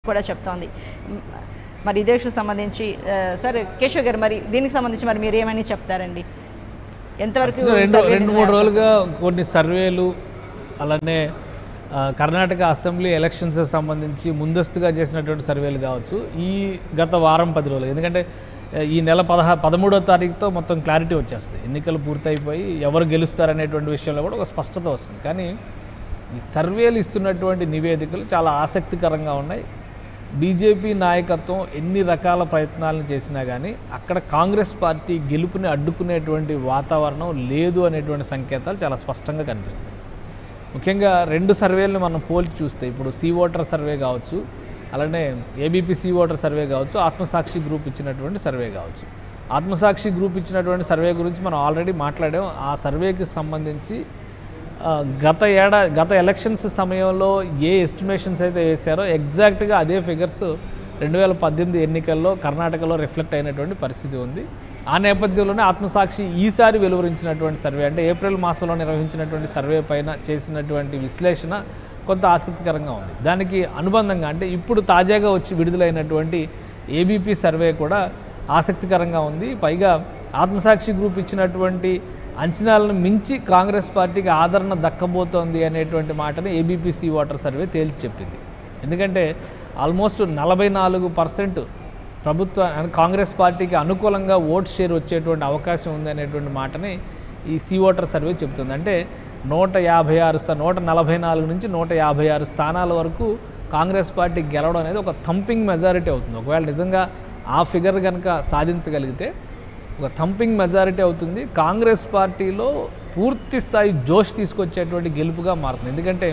కూడా చెప్తోంది మ్, మరి ఇదే విషయం సంబంధించి ఆ, సార్ కేశవ్ గారు మరి దీనికి సంబంధించి మరి మీరు ఏమని చెప్తారండి ఎంతవరకు అసలు రెండు సర్వే రెండు నిజమే మూడు అవకాశం? రోజులుగా కొన్ని సర్వేలు అలానే ఆ, కర్ణాటక అసెంబ్లీ ఎలక్షన్స్ సంబంధించి ముందస్తుగా చేసినటువంటి సర్వేలు కావచ్చు ఈ గత వారం పది రోజులు ఎందుకంటే ఆ, ఈ నెల పదహా పదమూడో తారీఖుతో మొత్తం క్లారిటీ వచ్చేస్తుంది ఎన్నికలు పూర్తయిపోయి ఎవరు గెలుస్తారనేటువంటి విషయంలో కూడా ఒక స్పష్టత వస్తుంది కానీ ఈ సర్వేలు ఇస్తున్నటువంటి నివేదికలు చాలా ఆసక్తికరంగా ఉన్నాయి బీజేపీ నాయకత్వం ఎన్ని రకాల ప్రయత్నాలను చేసినా కానీ అక్కడ కాంగ్రెస్ పార్టీ గెలుపుని అడ్డుకునేటువంటి వాతావరణం లేదు అనేటువంటి సంకేతాలు చాలా స్పష్టంగా కనిపిస్తాయి ముఖ్యంగా రెండు సర్వేలను మనం పోల్చి చూస్తే ఇప్పుడు సీ ఓటర్ సర్వే కావచ్చు అలానే ఏబీపీ సీ ఓటర్ సర్వే కావచ్చు ఆత్మసాక్షి గ్రూప్ ఇచ్చినటువంటి సర్వే కావచ్చు ఆత్మసాక్షి గ్రూప్ ఇచ్చినటువంటి సర్వే గురించి మనం ఆల్రెడీ మాట్లాడాం ఆ సర్వేకి సంబంధించి ఆ, గత ఏడా గత ఎలక్షన్స్ సమయంలో ఏ ఎస్టిమేషన్స్ అయితే వేశారో ఎగ్జాక్ట్గా అదే ఫిగర్స్ రెండు వేల పద్దెనిమిది ఎన్నికల్లో కర్ణాటకలో రిఫ్లెక్ట్ అయినటువంటి పరిస్థితి ఉంది ఆ నేపథ్యంలోనే ఆత్మసాక్షి ఈసారి వెలువరించినటువంటి సర్వే అంటే ఏప్రిల్ మాసంలో నిర్వహించినటువంటి సర్వే పైన చేసినటువంటి విశ్లేషణ కొంత ఆసక్తికరంగా ఉంది దానికి అనుబంధంగా అంటే ఇప్పుడు తాజాగా వచ్చి విడుదలైనటువంటి ఏబీపీ సర్వే కూడా ఆసక్తికరంగా ఉంది పైగా ఆత్మసాక్షి గ్రూప్ ఇచ్చినటువంటి అంచనాలను మించి కాంగ్రెస్ పార్టీకి ఆదరణ దక్కబోతోంది అనేటువంటి మాటని ఏబీపీసీ వాటర్ సర్వే తేల్చి చెప్పింది ఎందుకంటే ఆల్మోస్ట్ నలభై నాలుగు పర్సెంట్ ప్రభుత్వ కాంగ్రెస్ పార్టీకి అనుకూలంగా ఓట్ షేర్ వచ్చేటువంటి అవకాశం ఉంది అనేటువంటి మాటని ఈ సీ ఓటర్ సర్వే చెప్తుంది అంటే నూట యాభై ఆరు స్థా నూట నలభై నాలుగు నుంచి నూట యాభై ఆరు స్థానాల వరకు కాంగ్రెస్ పార్టీ గెలవడం అనేది ఒక థంపింగ్ మెజారిటీ అవుతుంది ఒకవేళ నిజంగా ఆ ఫిగర్ కనుక సాధించగలిగితే ఒక థంపింగ్ మెజారిటీ అవుతుంది కాంగ్రెస్ పార్టీలో పూర్తి స్థాయి జోష్ తీసుకొచ్చేటువంటి గెలుపుగా మారుతుంది ఎందుకంటే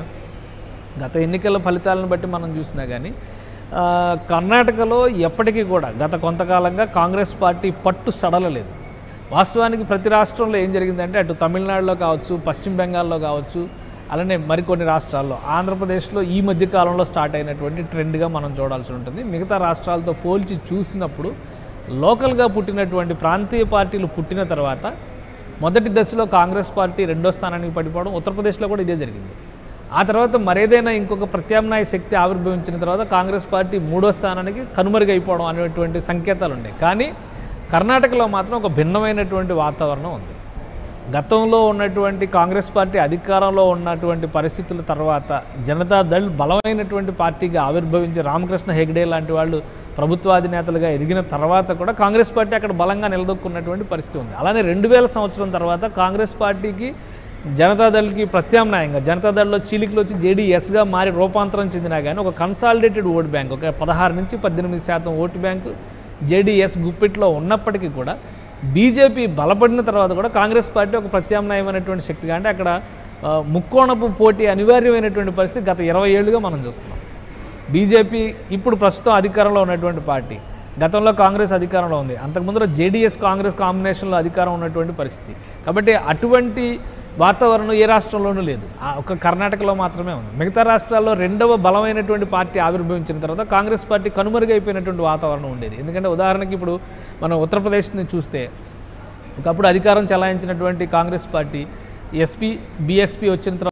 గత ఎన్నికల ఫలితాలను బట్టి మనం చూసినా కానీ ఆ, కర్ణాటకలో ఎప్పటికీ కూడా గత కొంతకాలంగా కాంగ్రెస్ పార్టీ పట్టు సడలలేదు వాస్తవానికి ప్రతి రాష్ట్రంలో ఏం జరిగిందంటే అటు తమిళనాడులో కావచ్చు పశ్చిమ బెంగాల్లో కావచ్చు అలానే మరికొన్ని రాష్ట్రాల్లో ఆంధ్రప్రదేశ్లో ఈ మధ్య కాలంలో స్టార్ట్ అయినటువంటి ట్రెండ్గా మనం చూడాల్సి ఉంటుంది మిగతా రాష్ట్రాలతో పోల్చి చూసినప్పుడు లోకల్గా పుట్టినటువంటి ప్రాంతీయ పార్టీలు పుట్టిన తర్వాత మొదటి దశలో కాంగ్రెస్ పార్టీ రెండో స్థానానికి పడిపోవడం ఉత్తరప్రదేశ్లో కూడా ఇదే జరిగింది ఆ తర్వాత మరేదైనా ఇంకొక ప్రత్యామ్నాయ శక్తి ఆవిర్భవించిన తర్వాత కాంగ్రెస్ పార్టీ మూడో స్థానానికి కనుమరుగైపోవడం అనేటువంటి సంకేతాలు ఉన్నాయి కానీ కర్ణాటకలో మాత్రం ఒక భిన్నమైనటువంటి వాతావరణం ఉంది గతంలో ఉన్నటువంటి కాంగ్రెస్ పార్టీ అధికారంలో ఉన్నటువంటి పరిస్థితుల తర్వాత జనతాదళ్ బలమైనటువంటి పార్టీగా ఆవిర్భవించి రామకృష్ణ హెగ్డే లాంటి వాళ్ళు ప్రభుత్వాధినేతలుగా ఎదిగిన తర్వాత కూడా కాంగ్రెస్ పార్టీ అక్కడ బలంగా నిలదొక్కున్నటువంటి పరిస్థితి ఉంది అలానే రెండు వేల సంవత్సరం తర్వాత కాంగ్రెస్ పార్టీకి జనతాదళ్కి ప్రత్యామ్నాయంగా జనతాదళ్లో చీలికలు వచ్చి జేడీఎస్గా మారి రూపాంతరం చెందినా కానీ ఒక కన్సాలిడేటెడ్ ఓట్ బ్యాంక్ ఒక పదహారు నుంచి పద్దెనిమిది శాతం ఓటు బ్యాంకు జేడీఎస్ గుప్పిట్లో ఉన్నప్పటికీ కూడా బీజేపీ బలపడిన తర్వాత కూడా కాంగ్రెస్ పార్టీ ఒక ప్రత్యామ్నాయమైనటువంటి శక్తిగా అంటే అక్కడ ఆ, ముక్కోణపు పోటీ అనివార్యమైనటువంటి పరిస్థితి గత ఇరవై ఏళ్ళుగా మనం చూస్తున్నాం బీజేపీ ఇప్పుడు ప్రస్తుతం అధికారంలో ఉన్నటువంటి పార్టీ గతంలో కాంగ్రెస్ అధికారంలో ఉంది అంతకుముందు జేడీఎస్ కాంగ్రెస్ కాంబినేషన్లో అధికారం ఉన్నటువంటి పరిస్థితి కాబట్టి అటువంటి వాతావరణం ఏ రాష్ట్రంలోనూ లేదు ఆ ఒక్క కర్ణాటకలో మాత్రమే ఉంది మిగతా రాష్ట్రాల్లో రెండవ బలమైనటువంటి పార్టీ ఆవిర్భవించిన తర్వాత కాంగ్రెస్ పార్టీ కనుమరుగైపోయినటువంటి వాతావరణం ఉండేది ఎందుకంటే ఉదాహరణకి ఇప్పుడు మనం ఉత్తరప్రదేశ్ని చూస్తే ఒకప్పుడు అధికారం చెలాయించినటువంటి కాంగ్రెస్ పార్టీ ఎస్పీ బీఎస్పీ వచ్చిన తర్వాత